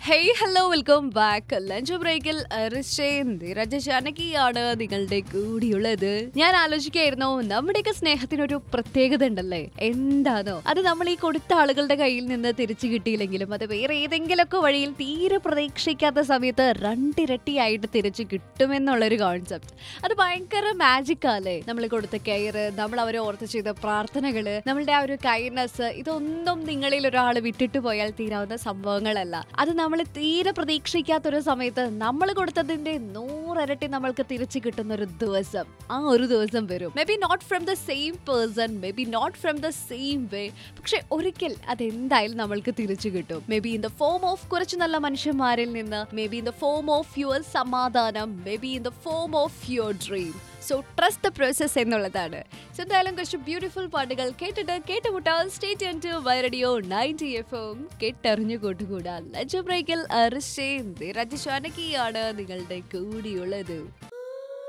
hey hello welcome back lunch ബ്രേക്കിൽ രജശാനകിയാണ് നിങ്ങളുടെ കൂടിയുള്ളത് ഞാൻ ആലോചിക്കായിരുന്നു നമ്മുടെയൊക്കെ സ്നേഹത്തിനൊരു പ്രത്യേകത ഉണ്ടല്ലേ എന്താണോ അത് നമ്മൾ ഈ കൊടുത്ത ആളുകളുടെ കയ്യിൽ നിന്ന് തിരിച്ചു കിട്ടിയില്ലെങ്കിലും അത് വേറെ ഏതെങ്കിലുമൊക്കെ വഴിയിൽ തീരെ പ്രതീക്ഷിക്കാത്ത സമയത്ത് രണ്ടിരട്ടിയായിട്ട് തിരിച്ചു കിട്ടുമെന്നുള്ളൊരു കോൺസെപ്റ്റ് അത് ഭയങ്കര മാജിക് അല്ലേ നമ്മൾ കൊടുത്ത കെയർ നമ്മൾ അവരെ ഓർത്ത് ചെയ്ത പ്രാർത്ഥനകള് നമ്മളുടെ ആ ഒരു കൈൻഡ്നസ് ഇതൊന്നും നിങ്ങളിൽ ഒരാൾ വിട്ടിട്ട് പോയാൽ തീരാവുന്ന സംഭവങ്ങളല്ല അത് നമ്മൾ തീരെ പ്രതീക്ഷിക്കാത്ത ഒരു സമയത്ത് നമ്മൾ കൊടുത്തതിന്റെ നൂറരട്ടി നമ്മൾക്ക് തിരിച്ചു കിട്ടുന്ന ഒരു ദിവസം ആ ഒരു ദിവസം വരും maybe not from the same person maybe not from the same way പക്ഷെ ഒരിക്കൽ അതെന്തായാലും നമ്മൾക്ക് തിരിച്ചു കിട്ടും maybe in the form of കുറച്ച് നല്ല മനുഷ്യന്മാരിൽ നിന്ന് maybe in the form of your സമാധാനം maybe in the form of your dream so trust the process എന്നുള്ളതാണ് സോ എന്തായാലും കുറച്ച് ബ്യൂട്ടിഫുൾ പാട്ടുകൾ കേട്ടിട്ട് കേട്ടുമുട്ടാൻ സ്റ്റേറ്റ് ആൻഡ് ടു വൈറഡിയോ നയൻറ്റി എഫ് എം കേട്ടറിഞ്ഞു കൂട്ടുകൂടാ ലഞ്ച് ബ്രേക്കിൽ അർഷേന്ദ് രജശാനകിയാണ് നിങ്ങളുടെ കൂടിയുള്ളത്